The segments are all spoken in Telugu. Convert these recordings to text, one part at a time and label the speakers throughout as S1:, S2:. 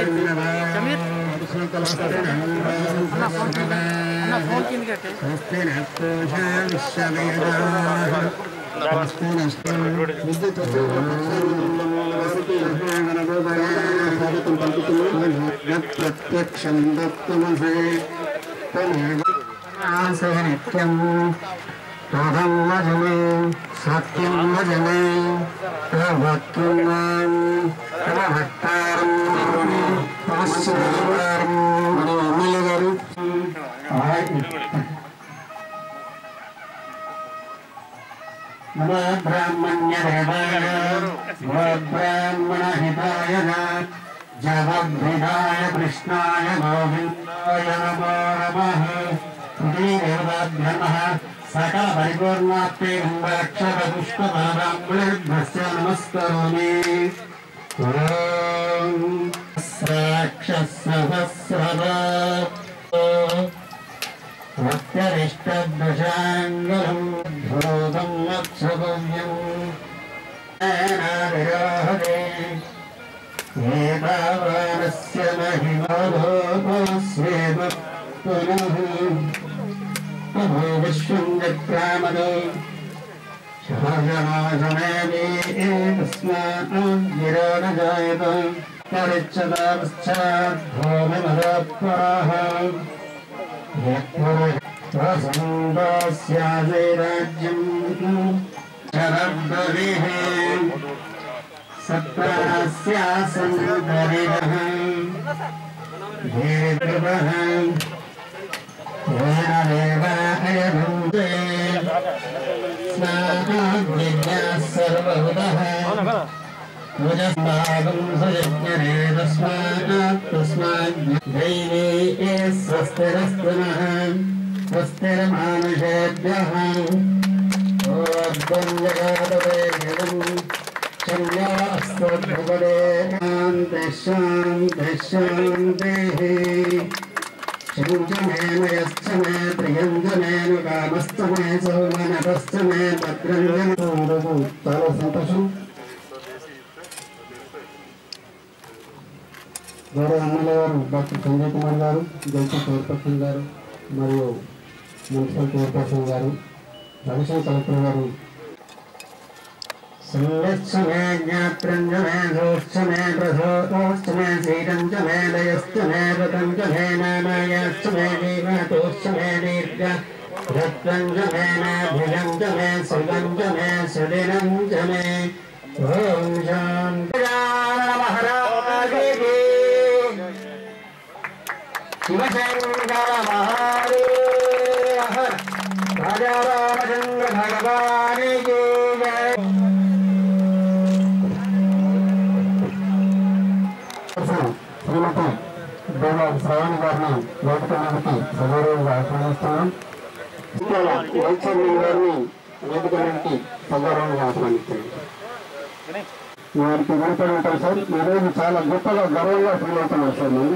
S1: అన్న ఫోన్ కింద కట్టే
S2: ప్రత్యక్షం దత్తమసే నిత్యం తదం వజమే సత్యం వజమే భక్తుం మాం తమ భక్తారం నమస్కారం మన ఎమ్మెల్యే గారు బ్రాహ్మణ్యదేవాయ బ్రాహ్మణహితాయ జగద్భిదాయ కృష్ణాయ గోవిందాయ నమో నమః దేవతాభ్యమః సకల పరిపూర్ణాత్తే రక్షక పుష్ప బ్రాహ్మణేభ్యస్య నమస్కరోమి ఓం సాక్షసహస్రవా ప్రత్యరిష్టదశాంగం భూతం వత్సవ్యం విరోహదే ఏతావానస్య మహిమోపస్యేవ పునః అహో విశ్వం జక్రామదో శహజనాశమేమి తస్మాత్ గిరో న జాయత పరిచ్చదాశ్చాత్ భూమిమదాప్రాహ స్యాజైరాజ్యం శరద్భిः సప్తాస్యాసందరిः ధీర్ఘः ేవాయభూతే స్నాగ్నిజ్ఞాः సర్వహుతः భుజస్మాగం సయజ్ఞరే తస్మాత్ తస్మాత్ దైవే స్వస్తిరస్తు నః స్వస్తిరమానుషేభ్యः ఓర్ధ్వం జగదవేగం చన్యాస్తద్భువదే శాంతి శాంతి శాంతిః శంచ మే మయశ్చ మే ప్రియం చ మే ను కామశ్చ మే సౌమనపశ్చ మే భద్రం చ మే చాలా సంతోషం గౌరవ ఎమ్మెల్యే గారు డాక్టర్ సంజయ్ కుమార్ గారు జైపీ చైర్పర్సన్ గారు మరియు municipal chairperson garu additional collector garu సంగచ్చ మే జ్ఞాత్రం చ మే ధోశ్చ మే ప్రసోతోశ్చ మే శీతం చ మే దయశ్చ మే వ్రతం చ మే నామాయాశ్చ మే దీర్ఘతోశ్చ మే దీర్ఘ రత్నం చ మే నాభుజం చ మే సుగం చ మే సుదినం చ మే ఓం శాంతి మహారాజే శివశంకర మహాదేవ రాజా రామచంద్ర భగవానికి జయ శ్రీమతి దేవ శ్రవణి గారిని వేదిక మీదకి సగౌరవంగా ఆహ్వానిస్తున్నాం ఇవాళ వైచర్యం గారిని వేదిక మీదకి సగౌరవంగా ఆహ్వానిస్తున్నాం వారికి వినపడి ఉంటాం సార్ ఈరోజు చాలా గొప్పగా గర్వంగా ఫీల్ అవుతున్నాం సార్ మేము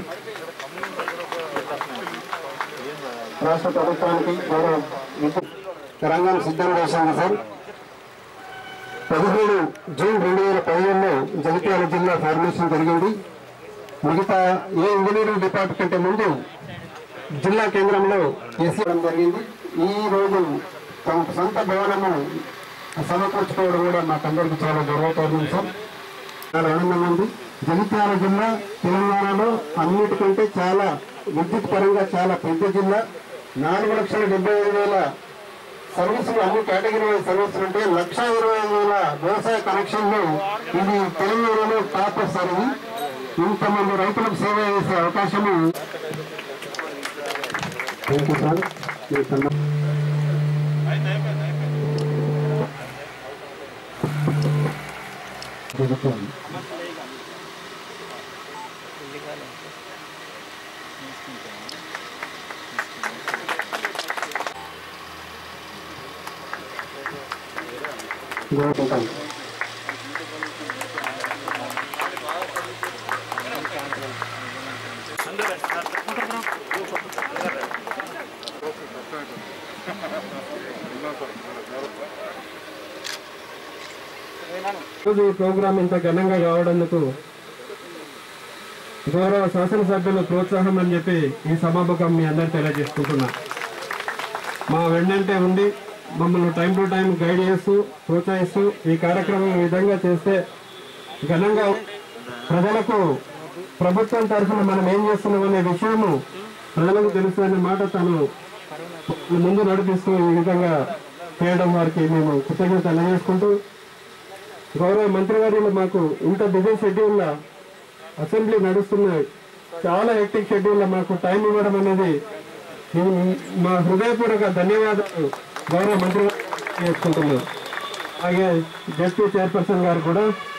S2: రాష్ట్ర ప్రభుత్వానికి గౌరవ విద్యుత్ రంగం సిద్ధం చేసింది సార్ పదిహేడు జూన్ రెండు వేల పదిహేనులో జగిత్యాల జిల్లా ఫార్మేషన్ జరిగింది మిగతా ఏ ఇంజనీరింగ్ డిపార్ట్మెంట్ కంటే ముందు జిల్లా కేంద్రంలో ఎస్సీ జరిగింది ఈ రోజు తమ సొంత భవనము సమకూర్చుకోవడం కూడా మాకందరికీ చాలా గర్వకారణం సార్ చాలా ఆనందంగా ఉంది జగిత్యాల జిల్లా తెలంగాణలో అన్నిటికంటే చాలా విద్యుత్ పరంగా చాలా పెద్ద జిల్లా నాలుగు లక్షల డెబ్బై ఐదు వేల సర్వీసులు అన్ని కేటగిరీ వైజ్ సర్వీసులు ఉంటే లక్ష ఇరవై ఐదు వేల వ్యవసాయ కనెక్షన్లు ఇది తెలంగాణలో టాప్ సార్ ఇది ఇంతమంది రైతులకు సేవ చేసే అవకాశము థ్యాంక్ యూ సార్ మీ సన్మానం. జరుగుతోంది. గోపికం. ఈరోజు ఈ ప్రోగ్రాం ఇంత ఘనంగా కావడందుకు గౌరవ శాసనసభ్యులు ప్రోత్సాహం అని చెప్పి ఈ సభాముఖం మీ అందరు తెలియజేసుకుంటున్నా మా వెన్నంటే ఉండి మమ్మల్ని టైం టు టైం గైడ్ చేస్తూ ప్రోత్సహిస్తూ ఈ కార్యక్రమం ఈ విధంగా చేస్తే ఘనంగా ప్రజలకు ప్రభుత్వం తరఫున మనం ఏం చేస్తున్నాం అనే విషయము ప్రజలకు తెలుస్తుందనే మాట తను ముందు నడిపిస్తూ ఈ విధంగా చేయడం వారికి మేము కృతజ్ఞత తెలియజేసుకుంటూ గౌరవ మంత్రివర్యులు మాకు ఇంత బిజీ షెడ్యూల్లో అసెంబ్లీ నడుస్తున్నాయి చాలా హెక్టిక్ షెడ్యూల్లో మాకు టైం ఇవ్వడం అనేది మేము మా హృదయపూర్వక ధన్యవాదాలు గౌరవ మంత్రి చేసుకుంటున్నాం అలాగే డిప్యూటీ చైర్పర్సన్ గారు కూడా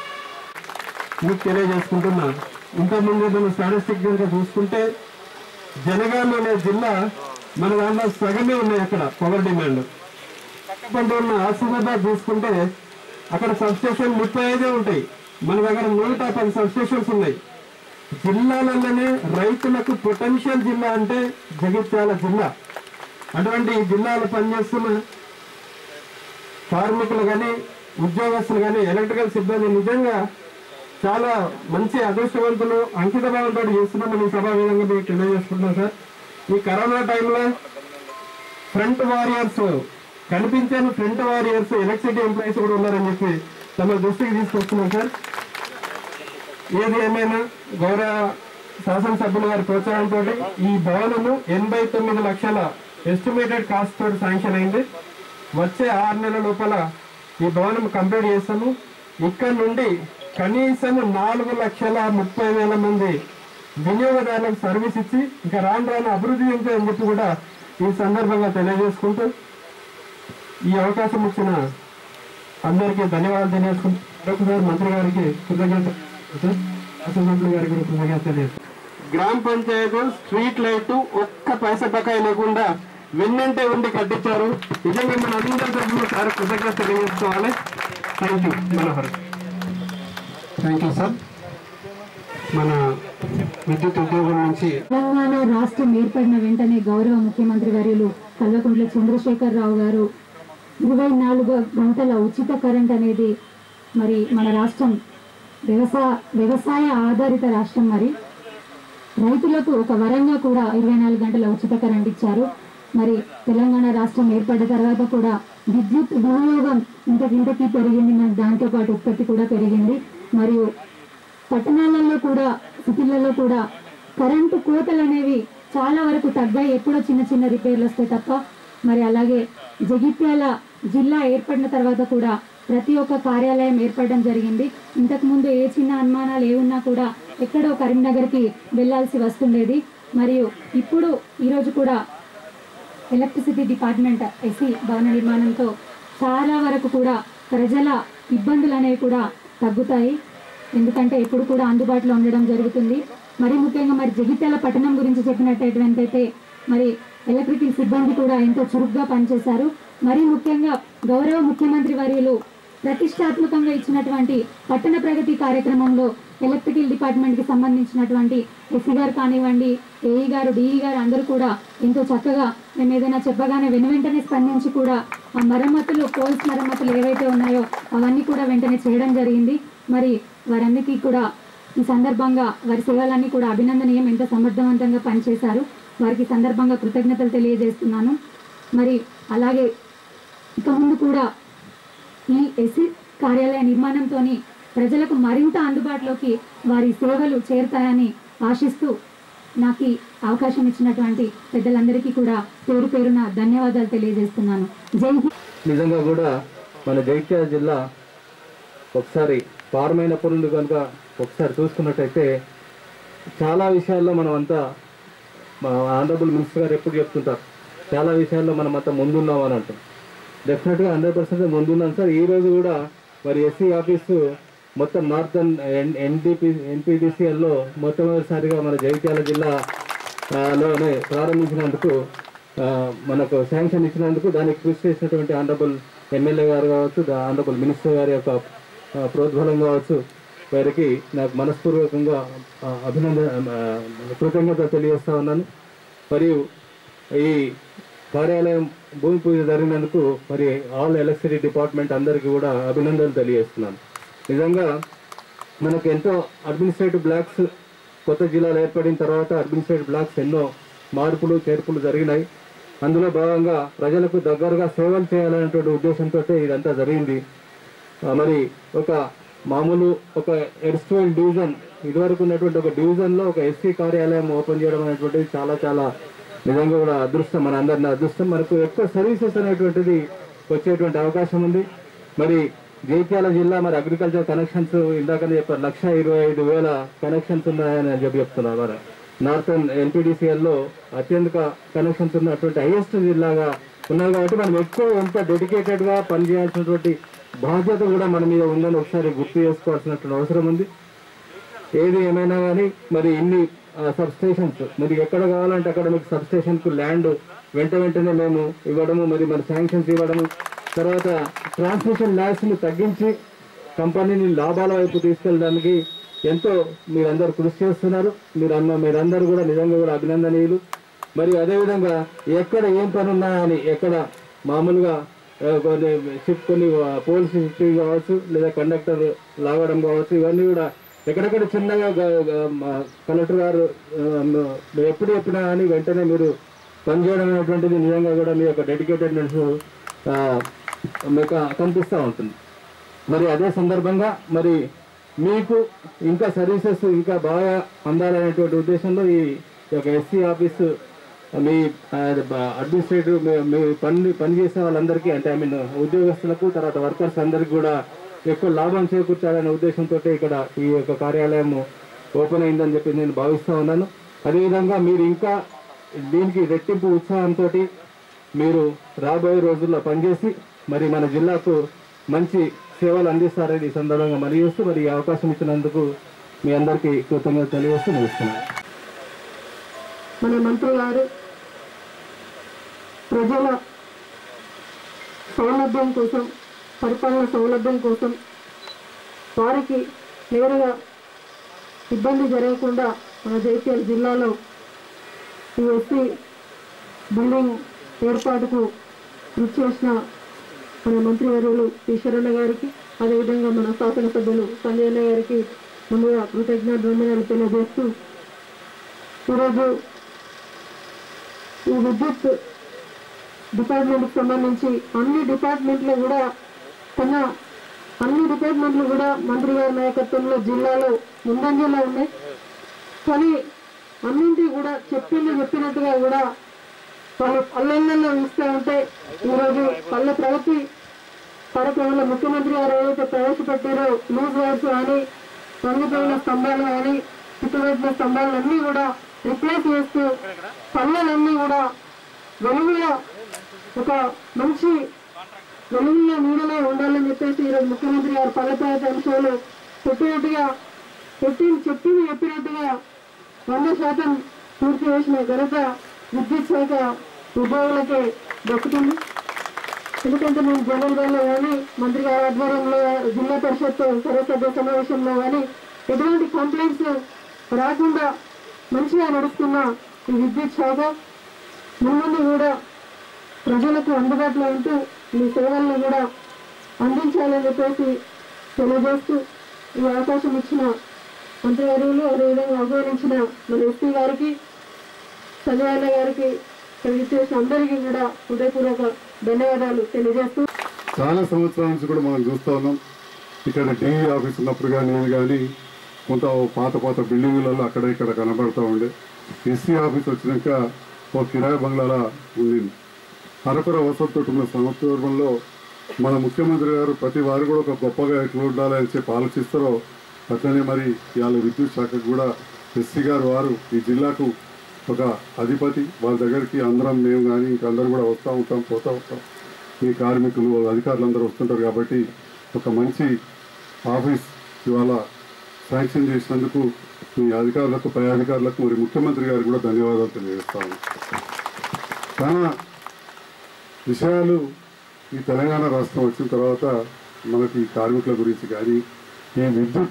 S2: మీకు తెలియజేసుకుంటున్నా ఇంతకుముందు మనం స్టాటిస్టిక్ కనుక చూసుకుంటే జనగామ అనే జిల్లా మన దాంట్లో సగమే ఉన్నాయి అక్కడ పవర్ డిమాండ్ పక్కపంట ఉన్న ఆసిఫాబాద్ చూసుకుంటే అక్కడ సబ్స్టేషన్ ముప్పై ఐదే ఉంటాయి మన దగ్గర నూట పది సబ్స్టేషన్స్ ఉన్నాయి జిల్లాలలోనే రైతులకు పొటెన్షియల్ జిల్లా అంటే జగిత్యాల జిల్లా అటువంటి ఈ జిల్లాలో పనిచేస్తున్న కార్మికులు కానీ ఉద్యోగస్తులు కానీ ఎలక్ట్రికల్ సిబ్బంది నిజంగా చాలా మంచి అదృష్టవంతులు అంకిత భావంతో చేస్తున్నామని ఈ సభా విధంగా మీకు తెలియజేసుకుంటున్నాం సార్ ఈ కరోనా టైంలో ఫ్రంట్ వారియర్స్ కనిపించని ఫ్రంట్ వారియర్స్ ఎలక్ట్రిసిటీ ఎంప్లాయీస్ కూడా ఉన్నారని చెప్పి తమ దృష్టికి తీసుకొస్తున్నాం సార్ ఏది ఏమైనా గౌరవ శాసనసభ్యుల గారి ప్రోత్సాహంతో ఈ భవనము ఎనభై తొమ్మిది లక్షల ఎస్టిమేటెడ్ కాస్ట్ తోటి శాంక్షన్ అయింది వచ్చే ఆరు నెలల లోపల ఈ భవనం కంప్లీట్ చేస్తాము ఇక్కడ నుండి కనీసం నాలుగు లక్షల ముప్పై వేల మంది వినియోగదారులకు సర్వీస్ ఇచ్చి ఇంకా రాను రాను అభివృద్ధి చెందుతాయని చెప్పి కూడా ఈ సందర్భంగా తెలియజేసుకుంటూ ఈ అవకాశం ఇచ్చిన అందరికీ ధన్యవాదాలు తెలియజేసుకుంటూ మరొకసారి మంత్రి గారికి కృతజ్ఞత శాసనసభ్యులు గారికి కూడా కృతజ్ఞత తెలియజేస్తాను గ్రామ పంచాయతీ స్ట్రీట్ లైట్ ఒక్క పైసా బకాయి లేకుండా వెన్నంటే ఉండి కట్టించారు నిజంగా మన అందరి తరఫున సార్ కృతజ్ఞత తెలియజేసుకోవాలి thank you Manohar thank you sir మన విద్యుత్ ఉద్యోగం నుంచి
S3: తెలంగాణ రాష్ట్రం ఏర్పడిన వెంటనే గౌరవ ముఖ్యమంత్రి వర్యులు కల్వకుంట్ల చంద్రశేఖర్ రావు గారు ఇరవై నాలుగు గంటల ఉచిత కరెంట్ అనేది మరి మన రాష్ట్రం వ్యవసాయ వ్యవసాయ ఆధారిత రాష్ట్రం మరి రైతులకు ఒక వరంగా కూడా ఇరవై నాలుగు గంటల ఉచిత కరెంట్ ఇచ్చారు మరి తెలంగాణ రాష్ట్రం ఏర్పడ్డ తర్వాత కూడా విద్యుత్ వినియోగం ఇంతకింతకి పెరిగింది మరి దాంతో పాటు ఉత్పత్తి కూడా పెరిగింది మరియు పట్టణాలలో కూడా సిటీలలో కూడా కరెంటు కోతలు అనేవి చాలా వరకు తగ్గాయి ఎప్పుడో చిన్న చిన్న రిపేర్లు వస్తాయి తప్ప మరి అలాగే జగిత్యాల జిల్లా ఏర్పడిన తర్వాత కూడా ప్రతి ఒక్క కార్యాలయం ఏర్పడడం జరిగింది ఇంతకు ముందు ఏ చిన్న అనుమానాలు ఏ ఉన్నా కూడా ఎక్కడో కరీంనగర్కి వెళ్ళాల్సి వస్తుండేది మరియు ఇప్పుడు ఈరోజు కూడా ఎలక్ట్రిసిటీ డిపార్ట్మెంట్ ఎస్సీ భవన నిర్మాణంతో చాలా వరకు కూడా ప్రజల ఇబ్బందులు అనేవి కూడా తగ్గుతాయి ఎందుకంటే ఇప్పుడు కూడా అందుబాటులో ఉండడం జరుగుతుంది మరి ముఖ్యంగా మరి జగిత్యాల పట్టణం గురించి చెప్పినట్టయితే మరి ఎలక్ట్రికల్ సిబ్బంది కూడా ఎంతో చురుగ్గా పనిచేశారు మరి ముఖ్యంగా గౌరవ ముఖ్యమంత్రి వర్యులు ప్రతిష్టాత్మకంగా ఇచ్చినటువంటి పట్టణ ప్రగతి కార్యక్రమంలో ఎలక్ట్రికల్ డిపార్ట్మెంట్ కి సంబంధించినటువంటి ఎస్సీ గారు కానివ్వండి ఏఈ గారు డిఈ గారు అందరూ కూడా ఎంతో చక్కగా మేము ఏదైనా చెప్పగానే వెను వెంటనే స్పందించి కూడా ఆ మరమ్మతులు పోల్స్ మరమ్మతులు ఏవైతే ఉన్నాయో అవన్నీ కూడా వెంటనే చేయడం జరిగింది మరి వారందరికీ కూడా ఈ సందర్భంగా వారి సేవలన్నీ కూడా అభినందనీయం ఎంత సమర్థవంతంగా పనిచేశారు వారికి ఈ సందర్భంగా కృతజ్ఞతలు తెలియజేస్తున్నాను మరి అలాగే ఇక ముందు కూడా ఈ ఎస్సీ కార్యాలయ నిర్మాణంతో ప్రజలకు మరింత అందుబాటులోకి వారి సేవలు చేరుతాయని ఆశిస్తూ నాకు ఈ అవకాశం ఇచ్చినటువంటి పెద్దలందరికీ కూడా పేరు పేరున ధన్యవాదాలు తెలియజేస్తున్నాను జై హింద్
S4: నిజంగా కూడా మన జగిత్యాల జిల్లా ఒకసారి పారమైన పనులు కనుక ఒకసారి చూసుకున్నట్టయితే చాలా విషయాల్లో మనం అంతా మా ఆనరబుల్ మినిస్టర్ గారు ఎప్పుడు చెప్తుంటారు చాలా విషయాల్లో మనం అంతా ముందున్నాం అని అంటాం డెఫినెట్గా హండ్రెడ్ పర్సెంట్ ముందున్నాం సార్ ఈ రోజు కూడా మరి ఎస్సీ ఆఫీసు మొత్తం నార్థన్ ఎన్డిపి ఎన్పిడిసిఎల్లో మొట్టమొదటిసారిగా మన జగిత్యాల జిల్లా ఆ, లోనే ప్రారంభించినందుకు ఆ, మనకు శాంక్షన్ ఇచ్చినందుకు దానికి కృషి చేసినటువంటి ఆనరబుల్ ఎమ్మెల్యే గారు కావచ్చు దా- ఆనరబుల్ మినిస్టర్ గారి యొక్క ఆ, ప్రోద్బలం కావచ్చు వారికి నాకు మనస్పూర్వకంగా ఆ, అభినందన ఆ, కృతజ్ఞత తెలియజేస్తా ఉన్నాను మరియు ఈ కార్యాలయం భూమి పూజ జరిగినందుకు మరి ఆల్ ఎలక్ట్రిసిటీ డిపార్ట్మెంట్ అందరికీ కూడా అభినందనలు తెలియజేస్తున్నాను నిజంగా మనకు ఎంతో అడ్మినిస్ట్రేటివ్ బ్లాక్స్ కొత్త జిల్లాలు ఏర్పడిన తర్వాత అడ్మినిస్ట్రేటివ్ బ్లాక్స్ ఎన్నో మార్పులు చేర్పులు జరిగినాయి అందులో భాగంగా ప్రజలకు దగ్గరగా సేవలు చేయాలనేటువంటి ఉద్దేశంతో ఇదంతా జరిగింది ఆ, మరి ఒక మామూలు ఒక ఎర్స్ట్వల్ డివిజన్ ఇదివరకు ఉన్నటువంటి ఒక డివిజన్లో ఒక ఎస్సీ కార్యాలయం ఓపెన్ చేయడం అనేటువంటిది చాలా చాలా నిజంగా కూడా అదృష్టం మన అందరిని అదృష్టం మనకు ఎక్కువ సర్వీసెస్ అనేటువంటిది వచ్చేటువంటి అవకాశం ఉంది మరి జైత్యాల జిల్లా మరి అగ్రికల్చర్ కనెక్షన్స్ ఇందాకనే చెప్పారు లక్ష ఇరవై ఐదు వేల కనెక్షన్స్ ఉన్నాయని అని చెప్పి చెప్తున్నారు మరి నార్థన్ ఎన్టీడీసీఎల్లో అత్యధిక కనెక్షన్స్ ఉన్నటువంటి హైయెస్ట్ జిల్లాగా ఉన్నది కాబట్టి మనం ఎక్కువ ఎంత డెడికేటెడ్గా పనిచేయాల్సినటువంటి బాధ్యత కూడా మన మీద ఉందని ఒకసారి గుర్తు చేసుకోవాల్సినటువంటి అవసరం ఉంది ఏది ఏమైనా కానీ మరి ఇన్ని సబ్ స్టేషన్స్ మరి ఎక్కడ కావాలంటే అక్కడ మీకు సబ్ స్టేషన్కు ల్యాండ్ వెంట వెంటనే మేము ఇవ్వడము మరి మన శాంక్షన్స్ ఇవ్వడము తర్వాత ట్రాన్స్మిషన్ ల్యాబ్స్ని తగ్గించి కంపెనీని లాభాల వైపు తీసుకెళ్ళడానికి ఎంతో మీరందరూ కృషి చేస్తున్నారు మీరు అన్న మీరందరూ కూడా నిజంగా కూడా అభినందనీయులు మరి అదేవిధంగా ఎక్కడ ఏం పని ఉన్నా అని ఎక్కడ మామూలుగా ఆ, కొన్ని షిఫ్ట్ కొన్ని పోలీస్ షిఫ్టింగ్ కావచ్చు లేదా కండక్టర్ లాగడం కావచ్చు ఇవన్నీ కూడా ఎక్కడెక్కడ చిన్నగా గ- గ- మా కలెక్టర్ గారు ఆ, మ- ఎప్పుడు చెప్పినా కానీ వెంటనే మీరు పనిచేయడం అనేటువంటిది నిజంగా కూడా మీ యొక్క డెడికేటెడ్నెస్ మీకు కనిపిస్తూ ఉంటుంది మరి అదే సందర్భంగా మరి మీకు ఇంకా సర్వీసెస్ ఇంకా బాగా అందాలనేటువంటి ఉద్దేశంలో ఈ యొక్క ఎస్సీ ఆఫీసు మీ అడ్మినిస్ట్రేటివ్ మీ పని పనిచేసే వాళ్ళందరికీ అంటే ఐ మీన్ ఉద్యోగస్తులకు తర్వాత వర్కర్స్ అందరికీ కూడా ఎక్కువ లాభం చేకూర్చాలనే ఉద్దేశంతో ఇక్కడ ఈ యొక్క కార్యాలయం ఓపెన్ అయిందని చెప్పి నేను భావిస్తూ ఉన్నాను అదేవిధంగా మీరు ఇంకా దీనికి రెట్టింపు ఉత్సాహంతో మీరు రాబోయే రోజుల్లో పనిచేసి మరి మన జిల్లాకు మంచి సేవలు అందిస్తారని ఈ సందర్భంగా మరి చేస్తూ మరి ఈ అవకాశం ఇచ్చినందుకు మీ అందరికీ కృతజ్ఞత తెలియజేస్తూ ముగిస్తున్నాను
S5: మన మంత్రి గారు ప్రజల సౌలభ్యం కోసం పరిపాలన సౌలభ్యం కోసం వారికి నేరుగా ఇబ్బంది జరగకుండా మన జైత్యాల జిల్లాలో ఈ ఎస్సీ బిల్డింగ్ ఏర్పాటుకు కృషి చేసిన మన మంత్రివర్యులు ఈశ్వరన్న గారికి అదేవిధంగా మన శాసనసభ్యులు సంజయ్ అన్న గారికి ముందుగా కృతజ్ఞతలు తెలియజేస్తూ ఈరోజు ఈ విద్యుత్ డిపార్ట్మెంట్కి సంబంధించి అన్ని డిపార్ట్మెంట్లు కూడా తన అన్ని డిపార్ట్మెంట్లు కూడా మంత్రి గారి నాయకత్వంలో జిల్లాలో ముందంజలో ఉన్నాయి కానీ అన్నింటి కూడా చెప్పింది చెప్పినట్టుగా కూడా వాళ్ళు పల్లెల్లో ఇస్తూ ఉంటే ఈరోజు పల్లె ప్రగతి కార్యక్రమంలో ముఖ్యమంత్రి గారు ఏదైతే ప్రవేశపెట్టారో లూజ్ వైర్స్ కానీ వంగిపోయిన స్తంభాలు కానీ చుట్టుపెట్టిన స్తంభాలు అన్నీ కూడా రిప్లేస్ చేస్తూ పల్లెలన్నీ కూడా వెలుగులో ఒక మంచి వెలుగులో నీడలో ఉండాలని చెప్పేసి ఈరోజు ముఖ్యమంత్రి గారు పల్లె ప్రగతి అంశాలు పెట్టినట్టుగా పెట్టి చెప్పింది చెప్పినట్టుగా వంద శాతం పూర్తి చేసిన ఘనత విద్యుత్ శాఖ ఉద్యోగులకే దక్కుతుంది ఎందుకంటే మేము జనరల్గా కానీ మంత్రి గారి ఆధ్వర్యంలో జిల్లా పరిషత్ సర్వసభ్య సమావేశంలో కానీ ఎటువంటి కంప్లైంట్స్ రాకుండా మంచిగా నడుస్తున్న ఈ విద్యుత్ శాఖ ముందు కూడా ప్రజలకు అందుబాటులో ఉంటూ మీ సేవలను కూడా అందించాలని చెప్పేసి తెలియజేస్తూ ఈ అవకాశం ఇచ్చిన మంత్రివర్యులు అదేవిధంగా ఆహ్వానించిన మన ఎస్పీ గారికి సంజయ్ గారికి తెలియజేసిన అందరికీ కూడా హృదయపూర్వక ధన్యవాదాలు తెలియజేస్తూ
S6: చాలా సంవత్సరాల నుంచి కూడా మనం చూస్తూ ఉన్నాం ఇక్కడ టీవీ ఆఫీస్ ఉన్నప్పుడు కానీ నేను కానీ కొంత ఓ పాత పాత బిల్డింగులలో అక్కడ ఇక్కడ కనబడుతూ ఉండే ఎస్సీ ఆఫీస్ వచ్చినాక ఓ కిరాయి బంగ్లాలా ఉండింది హరపుర వసతి ఉన్న సంవత్సరంలో మన ముఖ్యమంత్రి గారు ప్రతి వారు కూడా ఒక గొప్పగా ఎట్లా ఉండాలని చెప్పి ఆలోచిస్తారో అట్లనే మరి ఇవాళ విద్యుత్ శాఖకు కూడా ఎస్సీ గారు వారు ఈ జిల్లాకు ఒక అధిపతి వాళ్ళ దగ్గరికి అందరం మేము కానీ ఇంకా అందరం కూడా వస్తూ ఉంటాం పోతూ ఉంటాం మీ కార్మికులు వాళ్ళ అధికారులు అందరూ వస్తుంటారు కాబట్టి ఒక మంచి ఆఫీస్ ఇవాళ శాంక్షన్ చేసినందుకు మీ అధికారులకు పై అధికారులకు మరి ముఖ్యమంత్రి గారికి కూడా ధన్యవాదాలు తెలియజేస్తాను చాలా విషయాలు ఈ తెలంగాణ రాష్ట్రం వచ్చిన తర్వాత మనకి ఈ కార్మికుల గురించి కానీ ఈ విద్యుత్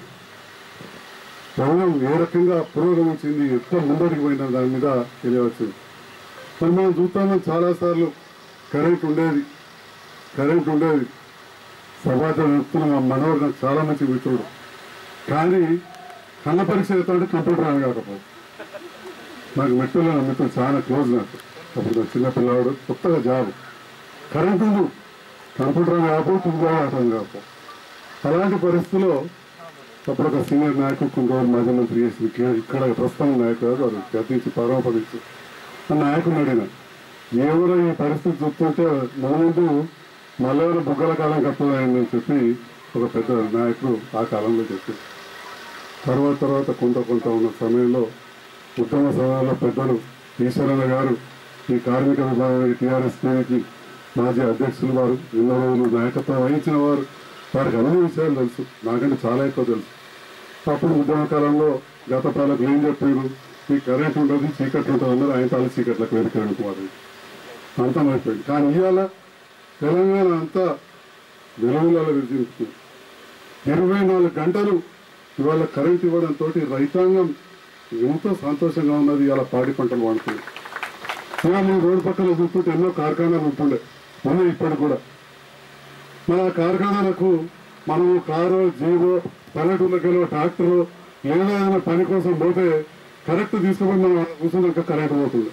S6: రంగం ఏ రకంగా పురోగమించింది ఎంత ముందరికి పోయిన దాని మీద తెలియవచ్చింది మరి మనం చూస్తాము చాలాసార్లు కరెంట్ ఉండేది కరెంట్ ఉండేది సమాజం చెప్తున్న మా మనవడు నాకు చాలా మంచి మిత్రుడు కానీ కళ్ళ పరీక్ష చేస్తామంటే కంప్యూటర్ అని కాకపోతే నాకు మెట్టులో మిత్రులు చాలా క్లోజ్ నాకు అప్పుడు నాకు చిన్న పిల్లవాడు కొత్తగా జాబ్ కరెంట్ ఉంది కంప్యూటర్ అని కాకపోతే ఉద్యోగం అర్థం కాకపోతే అలాంటి పరిస్థితుల్లో అప్పుడు ఒక సీనియర్ నాయకుడు కొన్ని రోజులు మాజీ మంత్రి చేసి ఇక్కడ ఇక్కడ ప్రస్తుతం నాయకుడు వారు గతించి పరమపదించి ఆ నాయకుడు అడిగిన ఎవరో ఈ పరిస్థితి చూస్తుంటే మన ముందు మల్లెవరు బుగ్గల కాలం కట్టదని చెప్పి ఒక పెద్ద నాయకుడు ఆ కాలంలో చెప్పారు తర్వాత తర్వాత కొంత కొంత ఉన్న సమయంలో ఉత్తమ సమయంలో పెద్దలు ఈశ్వరన్న గారు ఈ కార్మిక విభాగానికి టీఆర్ఎస్ టీవీకి మాజీ అధ్యక్షులు వారు ఎన్నో రోజులు నాయకత్వం వహించిన వారు వారికి అన్ని విషయాలు తెలుసు నాకంటే చాలా ఎక్కువ తెలుసు అప్పుడు ఉద్యమ కాలంలో గత పాలకు ఏం చెప్పారు మీ కరెంట్ ఉండదు చీకట్లు ఉంటుంది అన్నారు ఆయన తాళి చీకట్లకు వెనుకరంటు వారు అంతమైపోయింది కానీ ఇవాళ తెలంగాణ అంతా వెలుగులలో విరిచింది ఇరవై నాలుగు గంటలు ఇవాళ కరెంట్ ఇవ్వడంతో రైతాంగం ఎంతో సంతోషంగా ఉన్నది ఇవాళ పాడి పంటలు వాడుతుంది ఇవాళ నేను రోడ్డు పక్కన చూస్తుంటే ఎన్నో కార్ఖానాలు ఉంటుండే ఉన్నాయి ఇప్పటికి కూడా మన ఆ కార్ఖానాలకు మనము కారు జీవో పల్లెటూళ్ళకి వెళ్ళి ట్రాక్టరు లేదా ఏదైనా పని కోసం పోతే కరెక్ట్ తీసుకుపోయి మనం కూర్చున్నాక కరెంట్ పోతుంది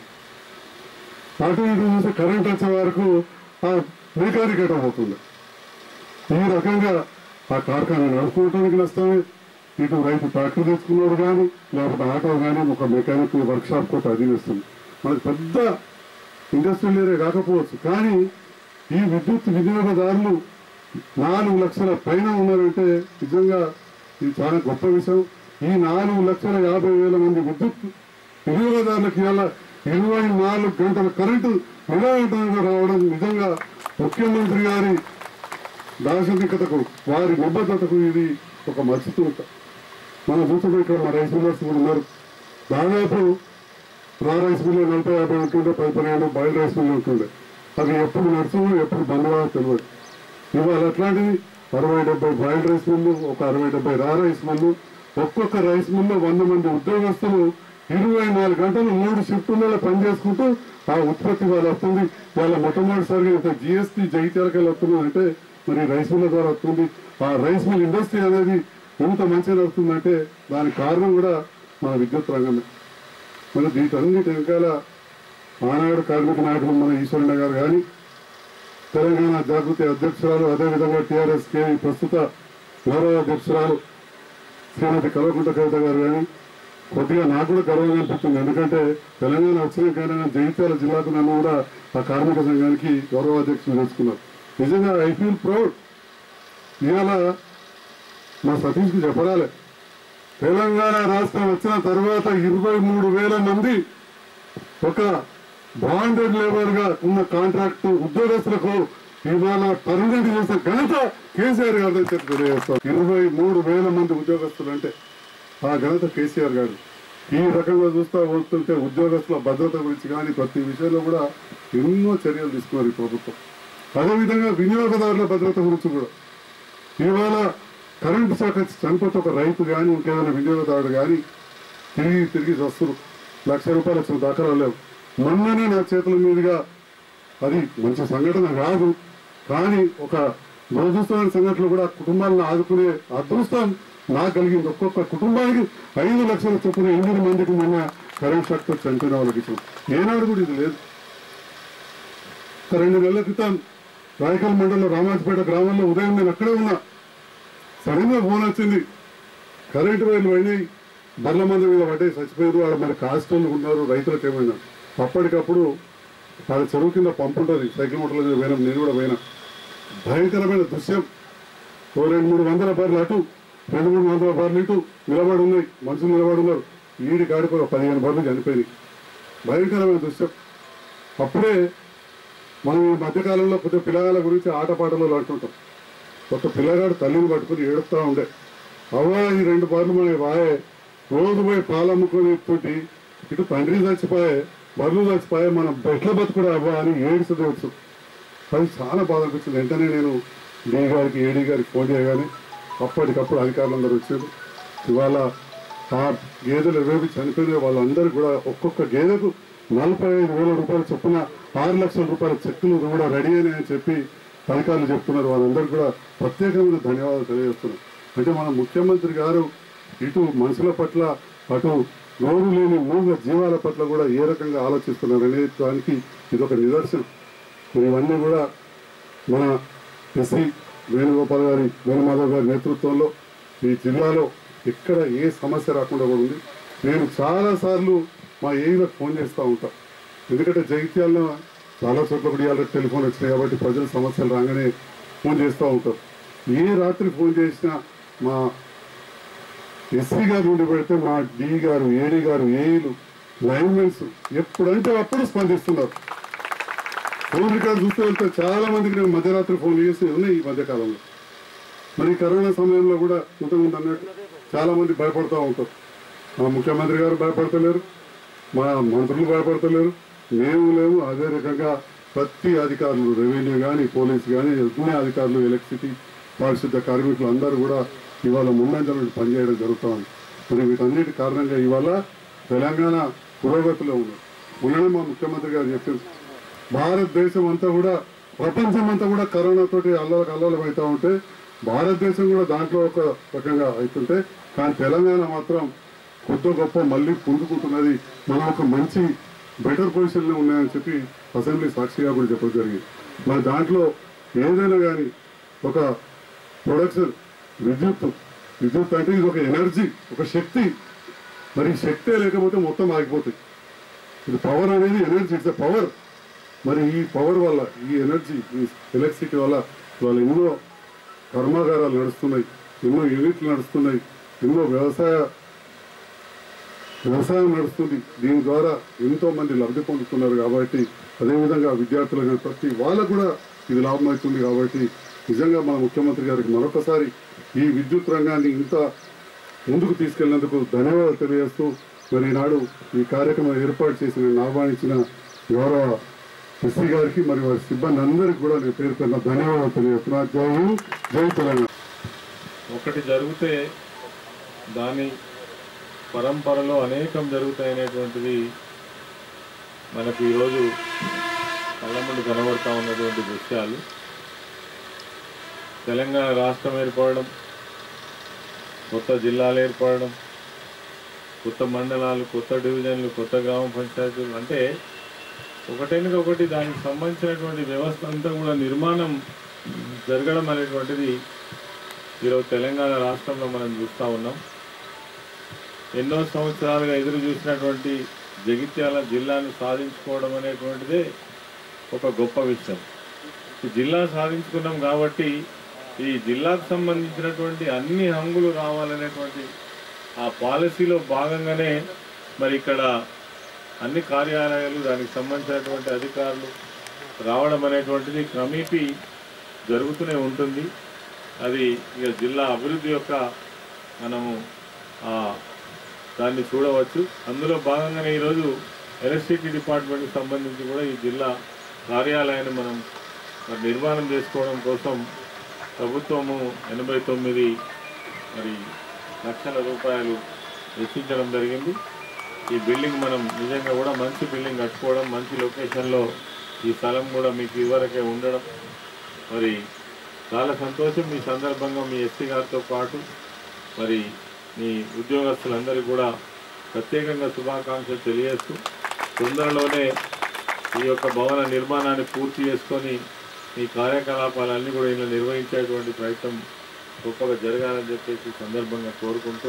S6: అటు ఇటు చూసి కరెంట్ వచ్చే వరకు ఆ మెకానిక్ ఎట పోతుంది ఈ రకంగా ఆ కార్ఖానా నడుపుకోవడానికి నష్టమే ఇటు రైతు ట్రాక్టర్ తెచ్చుకున్నాడు కానీ లేకపోతే ఆటో కానీ ఒక మెకానిక్ వర్క్ షాప్ కూడా అది ఇస్తుంది మనకి పెద్ద ఇండస్ట్రియల్ ఏరియా కాకపోవచ్చు కానీ ఈ విద్యుత్ వినియోగదారులు నాలుగు లక్షల పైన ఉన్నారంటే నిజంగా ఇది చాలా గొప్ప విషయం ఈ నాలుగు లక్షల యాభై వేల మంది విద్యుత్ వినియోగదారులకు ఇవాళ ఇరవై నాలుగు గంటల కరెంటు నిలవేతంగా రావడం నిజంగా ముఖ్యమంత్రి గారి దార్శనికతకు వారి నిబద్ధతకు ఇది ఒక మర్చితూట మనం చూస్తున్నాం ఇక్కడ మా రైస్ మిల్లర్స్ కూడా ఉన్నారు దాదాపు రా రైస్ మిల్లు నలభై యాభై ఉంటుండే పది పదిహేను బాయిల్ రైస్ మిల్లు ఉంటుండే అవి ఎప్పుడు నడుచువు ఎప్పుడు బంద్ కాదో తెలియదు ఇవాళ అట్లాంటివి అరవై డెబ్బై బాయిల్ రైస్ మిల్లు ఒక అరవై డెబ్బై రా రైస్ మిల్లు ఒక్కొక్క రైస్ మిల్లు వంద మంది ఉద్యోగస్తులు ఇరవై నాలుగు గంటలు మూడు షిఫ్టులలో పనిచేసుకుంటూ ఆ ఉత్పత్తి వాళ్ళు వస్తుంది వాళ్ళ మొట్టమొదటిసారిగా ఇంత జిఎస్టీ జగిత్యాలకెళ్ళి వస్తుంది అంటే మరి రైస్ మిల్ల ద్వారా వస్తుంది ఆ రైస్ మిల్ ఇండస్ట్రీ అనేది ఎంత మంచిగా నడుస్తుందంటే దానికి కారణం కూడా మన విద్యుత్ రంగమే మరి వీటన్నిటి వెనకాల ఆనాడు కార్మిక నాయకులు మన ఈశ్వరన్న గారు కానీ తెలంగాణ జాగృతి అధ్యక్షురాలు అదేవిధంగా టీఆర్ఎస్ కే ప్రస్తుత గౌరవ అధ్యక్షురాలు శ్రీమతి కల్వకుంట కవిత గారు కానీ కొద్దిగా నాకు కూడా గర్వంగా అనిపిస్తుంది ఎందుకంటే తెలంగాణ వచ్చినాకైనా జగిత్యాల జిల్లాకు నన్ను కూడా ఆ కార్మిక సంఘానికి గౌరవ అధ్యక్షులు చేసుకున్నారు నిజంగా ఐ ఫీల్ ప్రౌడ్ ఇవాళ మా సతీష్కి చెప్పడాలి తెలంగాణ రాష్ట్రం వచ్చిన తర్వాత ఇరవై మూడు వేల మంది ఒక బాండెడ్ లేబర్ గా ఉన్న కాంట్రాక్ట్ ఉద్యోగస్తులకు ఇవాళ పర్మనెంట్ చేసిన ఘనత కేసీఆర్ గారి చెప్పి తెలియజేస్తాం ఇరవై మూడు వేల మంది ఉద్యోగస్తులు అంటే ఆ ఘనత కేసీఆర్ గారు ఈ రకంగా చూస్తా వస్తుంటే ఉద్యోగస్తుల భద్రత గురించి కానీ ప్రతి విషయంలో కూడా ఎన్నో చర్యలు తీసుకున్నారు ఈ ప్రభుత్వం అదేవిధంగా వినియోగదారుల భద్రత గురించి కూడా ఇవాళ కరెంటు శాఖ చనిపోతే ఒక రైతు కానీ ఇంకేదైనా వినియోగదారుడు కానీ తిరిగి తిరిగి వస్తున్నారు లక్ష రూపాయలు వచ్చిన దాఖలా లేవు మొన్ననే నా చేతుల మీదుగా అది మంచి సంఘటన కాదు కానీ ఒక దురదృష్టమైన సంఘటనలు కూడా కుటుంబాలను ఆదుకునే అదృష్టం నాకు కలిగింది ఒక్కొక్క కుటుంబానికి ఐదు లక్షల చొప్పున ఎనిమిది మందికి మొన్న కరెంట్ షాక్తో చనిపోయిన వాళ్ళకి ఇచ్చాం ఏనాడు కూడా ఇది లేదు ఒక రెండు నెలల క్రితం రాయకల్ మండలం రామాజపేట గ్రామంలో ఉదయం నేను అక్కడే ఉన్నా సడన్ గా ఫోన్ వచ్చింది కరెంటు వైర్లు పోయినాయి బర్ల మంది మీద పడ్డాయి చచ్చిపోయారు వాడు మరి కాస్టోళ్ళు ఉన్నారు రైతులకు ఏమైనా అప్పటికప్పుడు వాళ్ళ చెరువు కింద పంపు ఉంటుంది సైకిల్ మోటార్ల మీద పోయినాం నేను కూడా పోయినా భయంకరమైన దృశ్యం ఓ రెండు మూడు వందల బార్లు అటు రెండు మూడు వందల బార్లు ఇటు నిలబడి ఉన్నాయి మనుషులు నిలబడి ఉన్నారు ఈడి కాడికి ఒక పదిహేను బార్లు చనిపోయినాయి భయంకరమైన దృశ్యం అప్పుడే మనం ఈ మధ్యకాలంలో కొద్దిగా పిల్లగాళ్ళ గురించి ఆటపాటలు అంటుంటాం ఒక పిల్లగాడు తల్లిని పట్టుకుని ఏడుస్తూ ఉండే అవ్వ ఈ రెండు బార్లు మన వాయే రోజు పోయి పాలు అమ్ముకొని తోటి ఇటు తండ్రి చచ్చిపోయే బర్లు చచ్చిపోయే మనం బెట్ల బతుకుడు అవ్వ అని ఏడుస్తూ వచ్చు అది చాలా బాధ అనిపించింది వెంటనే నేను డి గారికి ఏడీ గారికి ఫోన్ చేయగానే అప్పటికప్పుడు అధికారులందరూ వచ్చారు ఇవాళ ఆ గేదెలు ఇరవై చనిపోయిన వాళ్ళందరూ కూడా ఒక్కొక్క గేదెకు నలభై ఐదు వేల రూపాయలు చొప్పున ఆరు లక్షల రూపాయల చెక్కులు కూడా రెడీ అయినాయని చెప్పి అధికారులు చెప్తున్నారు వాళ్ళందరూ కూడా ప్రత్యేకమైన ధన్యవాదాలు తెలియజేస్తున్నారు అంటే మన ముఖ్యమంత్రి గారు ఇటు మనుషుల పట్ల అటు నోరు లేని మూగ జీవాల పట్ల కూడా ఏ రకంగా ఆలోచిస్తున్నారు అనే దానికి ఇది ఒక నిదర్శనం మరి ఇవన్నీ కూడా మన ఎస్సీ వేణుగోపాల్ గారి వేణుమాధవ్ గారి నేతృత్వంలో ఈ జిల్లాలో ఎక్కడ ఏ సమస్య రాకుండా కూడా ఉంది నేను చాలాసార్లు మా ఏఈలకు ఫోన్ చేస్తూ ఉంటాను ఎందుకంటే జగిత్యాలలో చాలా చోట్ల కూడా ఇవాళ టెలిఫోన్ వచ్చినాయి కాబట్టి ప్రజల సమస్యలు రాగానే ఫోన్ చేస్తూ ఉంటారు ఏ రాత్రి ఫోన్ చేసినా మా ఎస్సీ గారు నుండి పెడితే మా డి గారు ఏడి గారు ఏఈలు లైన్మెన్స్ ఎప్పుడంటే అప్పుడు స్పందిస్తున్నారు ఫోన్ రికార్డు చూస్తే వెళ్తే చాలా మందికి నేను మధ్యరాత్రి ఫోన్ చేసి ఉన్నాయి ఈ మధ్యకాలంలో మరి కరోనా సమయంలో కూడా ఇంతకుముందు అన్నట్టు చాలా మంది భయపడుతూ ఉంటారు మా ముఖ్యమంత్రి గారు భయపడతలేరు మా మంత్రులు భయపడతలేరు మేము లేము అదే రకంగా ప్రతి అధికారులు రెవెన్యూ కానీ పోలీస్ కానీ అన్ని అధికారులు ఎలక్ట్రిసిటీ పారిశుద్ధ కార్మికులు అందరూ కూడా ఇవాళ ముందంజల నుండి పనిచేయడం జరుగుతుంది మరి వీటన్నిటి కారణంగా ఇవాళ తెలంగాణ పురోగతిలో ఉంది మొన్ననే మా ముఖ్యమంత్రి గారు చెప్పారు భారతదేశం అంతా కూడా ప్రపంచం అంతా కూడా కరోనా తోటి అల్లలకు అల్లలం అవుతా ఉంటే భారతదేశం కూడా దాంట్లో ఒక రకంగా అవుతుంటే కానీ తెలంగాణ మాత్రం కొత్త గొప్ప మళ్ళీ పుంజుకుంటున్నది మనం ఒక మంచి బెటర్ పొజిషన్లో ఉన్నాయని చెప్పి అసెంబ్లీ సాక్షిగా కూడా చెప్పడం జరిగింది మరి దాంట్లో ఏదైనా కానీ ఒక ప్రొడక్షన్ విద్యుత్ విద్యుత్ అంటే ఇది ఒక ఎనర్జీ ఒక శక్తి మరి ఈ శక్తే లేకపోతే మొత్తం ఆగిపోతుంది ఇది పవర్ అనేది ఎనర్జీ ఇట్స్ పవర్ మరి ఈ పవర్ వల్ల ఈ ఎనర్జీ ఈ ఎలక్ట్రిసిటీ వల్ల ఇవాళ ఎన్నో కర్మాగారాలు నడుస్తున్నాయి ఎన్నో యూనిట్లు నడుస్తున్నాయి ఎన్నో వ్యవసాయ వ్యవసాయం నడుస్తుంది దీని ద్వారా ఎంతో మంది లబ్ధి పొందుతున్నారు కాబట్టి అదేవిధంగా విద్యార్థులు కానీ ప్రతి వాళ్ళకు కూడా ఇది లాభం అవుతుంది కాబట్టి నిజంగా మన ముఖ్యమంత్రి గారికి మరొకసారి ఈ విద్యుత్ రంగాన్ని ఇంత ముందుకు తీసుకెళ్లినందుకు ధన్యవాదాలు తెలియజేస్తూ మరి ఈనాడు ఈ కార్యక్రమం ఏర్పాటు చేసిన ఆహ్వానించిన గౌరవ ఎస్సీ గారికి మరి వారి సిబ్బంది అందరికీ కూడా నేను పేరు పేరున ధన్యవాదాలు తెలియజేస్తున్నా జై హింద్ జై తెలంగాణ
S7: ఒకటి జరిగితే దాని పరంపరలో అనేకం జరుగుతాయనేటువంటిది మనకు ఈరోజు కళ్ళ ముందు కనబడతా ఉన్నటువంటి దృశ్యాలు తెలంగాణ రాష్ట్రం ఏర్పడడం కొత్త జిల్లాలు ఏర్పడడం కొత్త మండలాలు కొత్త డివిజన్లు కొత్త గ్రామ పంచాయతీలు అంటే ఒకటైనది ఒకటి దానికి సంబంధించినటువంటి వ్యవస్థ అంతా కూడా నిర్మాణం జరగడం అనేటువంటిది ఈరోజు తెలంగాణ రాష్ట్రంలో మనం చూస్తూ ఉన్నాం ఎన్నో సంవత్సరాలుగా ఎదురు చూసినటువంటి జగిత్యాల జిల్లాను సాధించుకోవడం అనేటువంటిదే ఒక గొప్ప విషయం ఈ జిల్లా సాధించుకున్నాం కాబట్టి ఈ జిల్లాకు సంబంధించినటువంటి అన్ని హంగులు రావాలనేటువంటి ఆ పాలసీలో భాగంగానే మరి ఇక్కడ అన్ని కార్యాలయాలు దానికి సంబంధించినటువంటి అధికారులు రావడం అనేటువంటిది క్రమేపీ జరుగుతూనే ఉంటుంది అది ఇక జిల్లా అభివృద్ధి యొక్క మనము ఆ, దాన్ని చూడవచ్చు అందులో భాగంగానే ఈరోజు ఎలక్ట్రిసిటీ డిపార్ట్మెంట్కి సంబంధించి కూడా ఈ జిల్లా కార్యాలయాన్ని మనం మరి నిర్మాణం చేసుకోవడం కోసం ప్రభుత్వము ఎనభై తొమ్మిది మరి లక్షల రూపాయలు వెచ్చించడం జరిగింది ఈ బిల్డింగ్ మనం నిజంగా కూడా మంచి బిల్డింగ్ కట్టుకోవడం మంచి లొకేషన్లో ఈ స్థలం కూడా మీకు ఇదివరకే ఉండడం మరి చాలా సంతోషం ఈ సందర్భంగా మీ ఎస్సీ గారితో పాటు మరి మీ ఉద్యోగస్తులందరికీ కూడా ప్రత్యేకంగా శుభాకాంక్షలు తెలియజేస్తూ తొందరలోనే ఈ యొక్క భవన నిర్మాణాన్ని పూర్తి చేసుకొని మీ కార్యకలాపాలన్నీ కూడా ఇలా నిర్వహించేటువంటి ప్రయత్నం గొప్పగా జరగాలని చెప్పేసి ఈ సందర్భంగా కోరుకుంటూ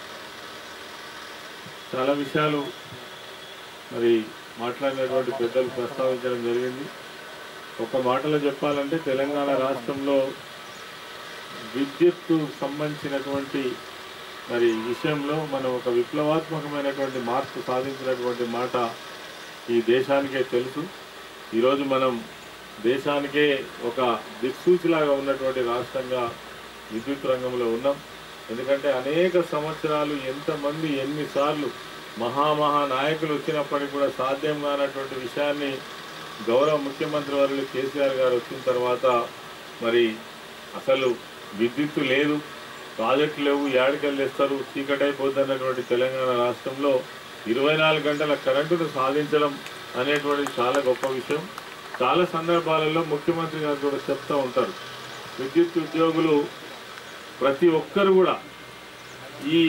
S7: చాలా విషయాలు మరి మాట్లాడినటువంటి పెద్దలు ప్రస్తావించడం జరిగింది ఒక మాటలో చెప్పాలంటే తెలంగాణ రాష్ట్రంలో విద్యుత్తు సంబంధించినటువంటి మరి విషయంలో మనం ఒక విప్లవాత్మకమైనటువంటి మార్పు సాధించినటువంటి మాట ఈ దేశానికే తెలుసు ఈరోజు మనం దేశానికే ఒక దిక్సూచిలాగా ఉన్నటువంటి రాష్ట్రంగా విద్యుత్ రంగంలో ఉన్నాం ఎందుకంటే అనేక సంవత్సరాలు ఎంతమంది ఎన్నిసార్లు మహామహా నాయకులు వచ్చినప్పటికీ కూడా సాధ్యం కానటువంటి విషయాన్ని గౌరవ ముఖ్యమంత్రి వర్యులు కేసీఆర్ గారు వచ్చిన తర్వాత మరి అసలు విద్యుత్తు లేదు ప్రాజెక్టులు లేవు ఏడికెళ్ళి ఇస్తారు చీకటి అయిపోద్ది అన్నటువంటి తెలంగాణ రాష్ట్రంలో ఇరవై నాలుగు గంటల కరెంటును సాధించడం అనేటువంటిది చాలా గొప్ప విషయం చాలా సందర్భాలలో ముఖ్యమంత్రి గారు కూడా చెప్తూ ఉంటారు విద్యుత్ ఉద్యోగులు ప్రతి ఒక్కరు కూడా ఈ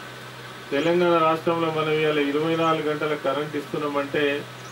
S7: తెలంగాణ రాష్ట్రంలో మనం ఇవాళ ఇరవై నాలుగు గంటల కరెంట్ ఇస్తున్నామంటే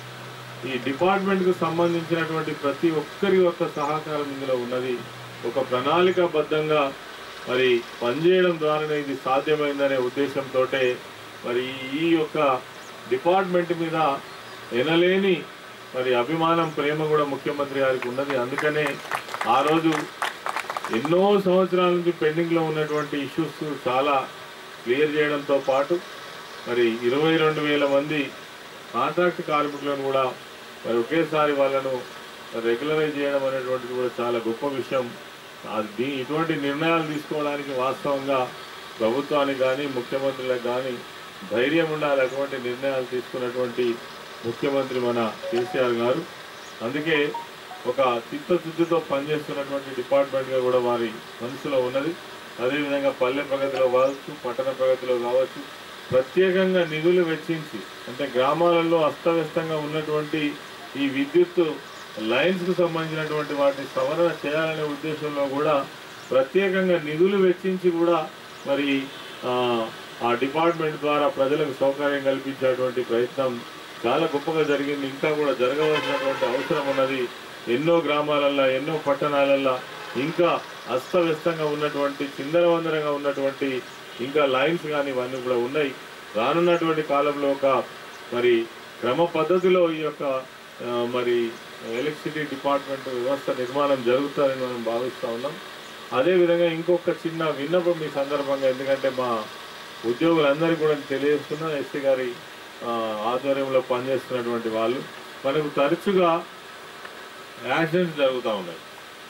S7: ఈ డిపార్ట్మెంట్కు సంబంధించినటువంటి ప్రతి ఒక్కరి యొక్క సహకారం ఇందులో ఉన్నది ఒక ప్రణాళికాబద్ధంగా మరి పనిచేయడం ద్వారానే ఇది సాధ్యమైందనే ఉద్దేశంతో మరి ఈ యొక్క డిపార్ట్మెంట్ మీద ఎనలేని మరి అభిమానం ప్రేమ కూడా ముఖ్యమంత్రి గారికి ఉన్నది అందుకనే ఆ రోజు ఎన్నో సంవత్సరాల నుంచి పెండింగ్లో ఉన్నటువంటి ఇష్యూస్ చాలా క్లియర్ చేయడంతో పాటు మరి ఇరవై రెండు వేల మంది కాంట్రాక్ట్ కార్మికులను కూడా మరి ఒకేసారి వాళ్ళను రెగ్యులరైజ్ చేయడం అనేటువంటిది కూడా చాలా గొప్ప విషయం అది దీ ఇటువంటి నిర్ణయాలు తీసుకోవడానికి వాస్తవంగా ప్రభుత్వానికి కానీ ముఖ్యమంత్రులకు కానీ ధైర్యం ఉండాలి అటువంటి నిర్ణయాలు తీసుకున్నటువంటి ముఖ్యమంత్రి మన కేసీఆర్ గారు అందుకే ఒక చిత్తశుద్ధితో పనిచేస్తున్నటువంటి డిపార్ట్మెంట్గా కూడా వారి మనసులో ఉన్నది అదేవిధంగా పల్లె ప్రగతిలో కావచ్చు పట్టణ ప్రగతిలో కావచ్చు ప్రత్యేకంగా నిధులు వెచ్చించి అంటే గ్రామాలలో అస్తవ్యస్తంగా ఉన్నటువంటి ఈ విద్యుత్ లైన్స్కు సంబంధించినటువంటి వాటిని సవరణ చేయాలనే ఉద్దేశంలో కూడా ప్రత్యేకంగా నిధులు వెచ్చించి కూడా మరి ఆ, ఆ డిపార్ట్మెంట్ ద్వారా ప్రజలకు సౌకర్యం కల్పించేటువంటి ప్రయత్నం చాలా గొప్పగా జరిగింది ఇంకా కూడా జరగవలసినటువంటి అవసరం ఉన్నది ఎన్నో గ్రామాలల్లో ఎన్నో పట్టణాలల్లో ఇంకా అస్తవ్యస్తంగా ఉన్నటువంటి చిందరవందరంగా ఉన్నటువంటి ఇంకా లైన్స్ కానీ ఇవన్నీ కూడా ఉన్నాయి రానున్నటువంటి కాలంలో ఒక మరి క్రమ పద్ధతిలో ఈ యొక్క ఆ, మరి ఎలక్ట్రిసిటీ డిపార్ట్మెంట్ వ్యవస్థ నిర్మాణం జరుగుతుందని మనం భావిస్తూ ఉన్నాం అదేవిధంగా ఇంకొక చిన్న విన్నపం మీ సందర్భంగా ఎందుకంటే మా ఉద్యోగులందరికీ కూడా తెలియజేస్తున్నా ఎస్సీ గారి ఆ, ఆధ్వర్యంలో పనిచేస్తున్నటువంటి వాళ్ళు మనకు తరచుగా యాక్సిడెంట్స్ జరుగుతూ ఉన్నాయి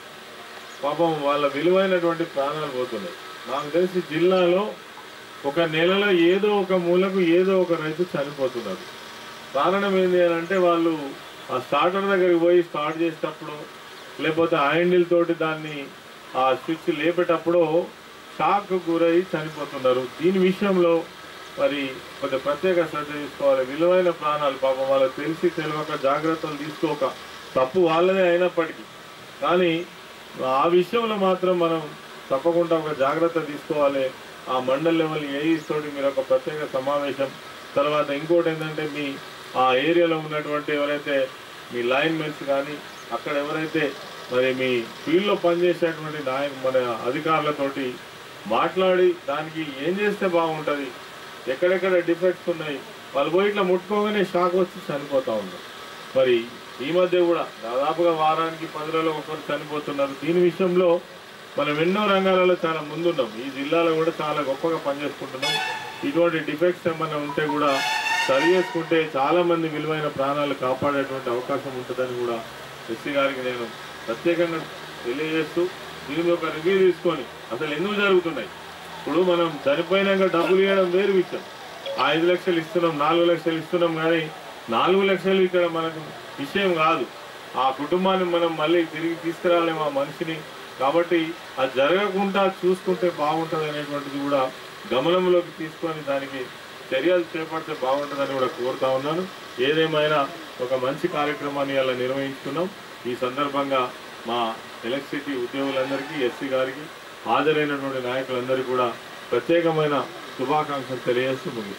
S7: పాపం వాళ్ళ విలువైనటువంటి ప్రాణాలు పోతున్నాయి నాకు తెలిసి జిల్లాలో ఒక నెలలో ఏదో ఒక మూలకు ఏదో ఒక రైతు చనిపోతున్నారు కారణం ఏంటి అని అంటే వాళ్ళు ఆ స్టార్టర్ దగ్గరికి పోయి స్టార్ట్ చేసేటప్పుడు లేకపోతే హ్యాండిల్ తోటి దాన్ని ఆ స్విచ్ లేపేటప్పుడు షాక్ గురై చనిపోతున్నారు దీని విషయంలో మరి కొంచెం ప్రత్యేక శ్రద్ధ తీసుకోవాలి విలువైన ప్రాణాలు పాపం వాళ్ళకి తెలిసి తెలియక జాగ్రత్తలు తీసుకోక తప్పు వాళ్ళదే అయినప్పటికీ కానీ ఆ విషయంలో మాత్రం మనం తప్పకుండా ఒక జాగ్రత్త తీసుకోవాలి ఆ మండల్ లెవెల్ ఏఈస్ తోటి మీరు ఒక ప్రత్యేక సమావేశం తర్వాత ఇంకోటి ఏంటంటే మీ ఆ ఏరియాలో ఉన్నటువంటి ఎవరైతే మీ లైన్ మెన్స్ కానీ అక్కడ ఎవరైతే మరి మీ ఫీల్డ్లో పనిచేసేటువంటి నాయకు మన అధికారులతోటి మాట్లాడి దానికి ఏం చేస్తే బాగుంటుంది ఎక్కడెక్కడ డిఫెక్ట్స్ ఉన్నాయి వాళ్ళు పోయి ఇట్లా ముట్టుకోగానే షాక్ వచ్చి చనిపోతూ ఉన్నారు మరి ఈ మధ్య కూడా దాదాపుగా వారానికి పది రోజులు ఒకరు చనిపోతున్నారు దీని విషయంలో మనం ఎన్నో రంగాలలో చాలా ముందున్నాం ఈ జిల్లాలో కూడా చాలా గొప్పగా పనిచేసుకుంటున్నాం ఇటువంటి డిఫెక్ట్స్ ఏమైనా ఉంటే కూడా సరి చేసుకుంటే చాలా మంది విలువైన ప్రాణాలు కాపాడేటువంటి అవకాశం ఉంటుందని కూడా ఎస్సీ గారికి నేను ప్రత్యేకంగా తెలియజేస్తూ దీని మీద ఒక రివ్యూ తీసుకొని అసలు ఎందుకు జరుగుతున్నాయి ఇప్పుడు మనం చనిపోయినాక డబ్బులు ఇవ్వడం వేరు విషయం ఆ ఐదు లక్షలు ఇస్తున్నాం నాలుగు లక్షలు ఇస్తున్నాం కానీ నాలుగు లక్షలు ఇక్కడ మనకు విషయం కాదు ఆ కుటుంబాన్ని మనం మళ్ళీ తిరిగి తీసుకురాలేము ఆ మనిషిని కాబట్టి అది జరగకుండా చూసుకుంటే బాగుంటుంది అనేటువంటిది కూడా గమనంలోకి తీసుకొని దానికి చర్యలు చేపడితే బాగుంటుందని కూడా కోరుతా ఉన్నాను ఏదేమైనా ఒక మంచి కార్యక్రమాన్ని అలా నిర్వహించుకున్నాం ఈ సందర్భంగా మా ఎలక్ట్రిసిటీ ఉద్యోగులందరికీ ఎస్సీ గారికి హాజరైనటువంటి నాయకులందరికీ కూడా ప్రత్యేకమైన శుభాకాంక్షలు తెలియజేస్తూ ముగిస్తాను